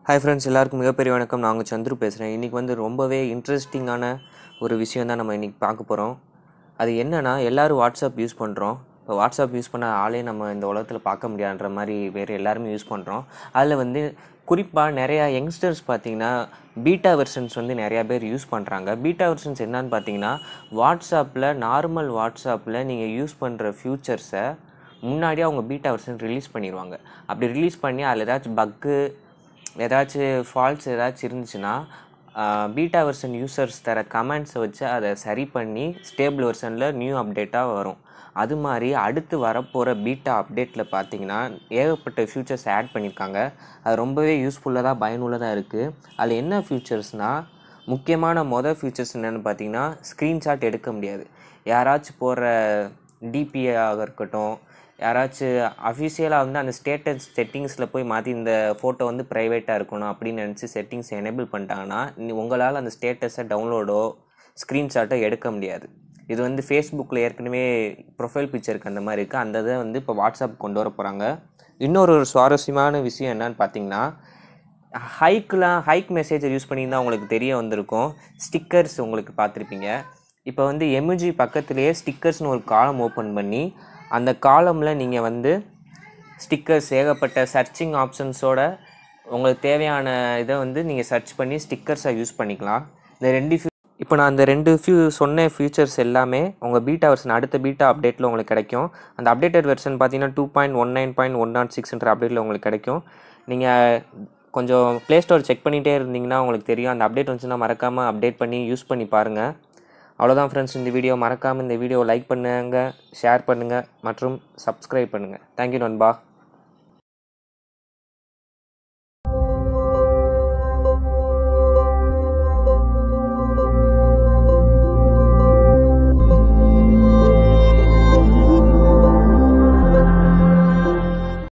hi friends எல்லாருக்கும் மிகப்பெரிய வணக்கம் நான் உங்கள் சந்துரு பேசுகிறேன் இன்றைக்கி வந்து ரொம்பவே இன்ட்ரெஸ்டிங்கான ஒரு விஷயம் தான் நம்ம இன்றைக்கி பார்க்க போகிறோம் அது என்னென்னா எல்லோரும் வாட்ஸ்அப் யூஸ் பண்ணுறோம் இப்போ வாட்ஸ்அப் யூஸ் பண்ண ஆளே நம்ம இந்த உலகத்தில் பார்க்க முடியாதுன்ற மாதிரி வேறு எல்லாருமே யூஸ் பண்ணுறோம் அதில் வந்து குறிப்பாக நிறையா யங்ஸ்டர்ஸ் பார்த்தீங்கன்னா பீட்டா வெர்ஷன்ஸ் வந்து நிறையா பேர் யூஸ் பண்ணுறாங்க பீட்டா வெர்ஷன்ஸ் என்னன்னு பார்த்தீங்கன்னா வாட்ஸ்அப்பில் நார்மல் வாட்ஸ்அப்பில் நீங்கள் யூஸ் பண்ணுற ஃபியூச்சர்ஸை முன்னாடியே அவங்க பீட்டா வெர்ஷன் ரிலீஸ் பண்ணிடுவாங்க அப்படி ரிலீஸ் பண்ணி அதில் ஏதாச்சும் பக்கு ஏதாச்சும் ஃபால்ட்ஸ் ஏதாச்சும் இருந்துச்சுன்னா பீட்டா வெர்ஷன் யூசர்ஸ் தர கமெண்ட்ஸை வச்சு அதை சரி பண்ணி ஸ்டேபிள் வெர்ஷனில் நியூ அப்டேட்டாக வரும் அது மாதிரி அடுத்து வரப்போகிற பீட்டா அப்டேட்டில் பார்த்தீங்கன்னா ஏகப்பட்ட ஃபியூச்சர்ஸ் ஆட் பண்ணியிருக்காங்க அது ரொம்பவே யூஸ்ஃபுல்லாக தான் பயனுள்ளதாக இருக்குது அதில் என்ன ஃபியூச்சர்ஸ்னால் முக்கியமான மொதல் ஃபியூச்சர்ஸ் என்னென்னு பார்த்தீங்கன்னா ஸ்க்ரீன்ஷாட் எடுக்க முடியாது யாராச்சும் போகிற டிபியாக இருக்கட்டும் யாராச்சும் அஃபிஷியலாக வந்து அந்த ஸ்டேட்டஸ் செட்டிங்ஸில் போய் மாற்றி இந்த ஃபோட்டோ வந்து ப்ரைவேட்டாக இருக்கணும் அப்படின்னு நினச்சி செட்டிங்ஸ் எனேபிள் பண்ணிட்டாங்கன்னா நீ- உங்களால் அந்த ஸ்டேட்டஸை டவுன்லோடோ ஸ்க்ரீன்ஷாட்டோ எடுக்க முடியாது இது வந்து ஃபேஸ்புக்கில் ஏற்கனவே ப்ரொஃபைல் பிக்சருக்கு அந்த மாதிரி இருக்குது அந்த இதை வந்து இப்போ வாட்ஸ்அப் கொண்டு வர போகிறாங்க இன்னொரு ஒரு சுவாரஸ்யமான விஷயம் என்னன்னு பார்த்தீங்கன்னா ஹைக்கெலாம் ஹைக் மெசேஜை யூஸ் பண்ணியிருந்தால் உங்களுக்கு தெரிய வந்திருக்கும் ஸ்டிக்கர்ஸ் உங்களுக்கு பார்த்துருப்பீங்க இப்போ வந்து எமுஜி பக்கத்துலேயே ஸ்டிக்கர்ஸ்னு ஒரு காலம் ஓப்பன் பண்ணி அந்த காலமில் நீங்கள் வந்து ஸ்டிக்கர்ஸ் ஏகப்பட்ட சர்ச்சிங் ஆப்ஷன்ஸோட உங்களுக்கு தேவையான இதை வந்து நீங்கள் சர்ச் பண்ணி ஸ்டிக்கர்ஸை யூஸ் பண்ணிக்கலாம் இந்த ரெண்டு few- இப்போ நான் அந்த ரெண்டு ஃபியூ சொன்ன ஃபியூச்சர்ஸ் எல்லாமே உங்கள் பீட்டா வெர்ஷன் அடுத்த பீட்டா அப்டேட்டில் உங்களுக்கு கிடைக்கும் அந்த அப்டேட்டட் வெர்ஷன் பார்த்தீங்கன்னா two point one nine point one naught சிக்ஸ்ன்ற அப்டேட்டில் உங்களுக்கு கிடைக்கும் நீங்கள் கொஞ்சம் ப்ளே ஸ்டோர் செக் பண்ணிகிட்டே இருந்தீங்கன்னா உங்களுக்கு தெரியும் அந்த அப்டேட் வந்துச்சுன்னா மறக்காமல் அப்டேட் பண்ணி யூஸ் பண்ணி பாருங்கள் அவ்வளோதான் ஃப்ரெண்ட்ஸ் இந்த வீடியோ மறக்காமல் இந்த வீடியோ லைக் பண்ணுங்கள் ஷேர் பண்ணுங்கள் மற்றும் சப்ஸ்கிரைப் பண்ணுங்கள் தேங்க்யூ நண்பா